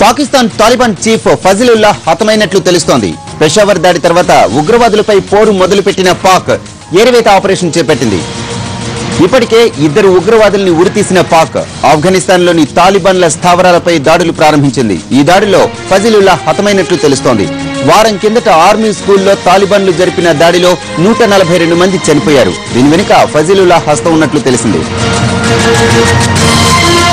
Pakistan Taliban chief Fazlullah హతమైనట్లు తెలుస్తోంది పెషావర్ దాడి తర్వాత ఉగ్రవాదులపై పోరు మొదలుపెట్టిన పాక్ ఏరివేత ఆపరేషన్ చేపట్టింది ఇప్పటికే ఇద్దరు ఉగ్రవాదుల్ని ఉరితీసిన పాక్ ఆఫ్ఘనిస్తాన్లోని తాలిబాన్ల స్థావరాలపై దాడులు ప్రారంభించింది ఈ దాడిలో ఫజిలుల్లా హతమైనట్లు తెలుస్తోంది వారం కిందట ఆర్మీ స్కూల్లో తాలిబాన్లు జరిపిన దాడిలో నూట నలభై రెండు మంది చనిపోయారు దీని వెనుక ఫజిలుల్లా హస్తం ఉన్నట్లు తెలిసింది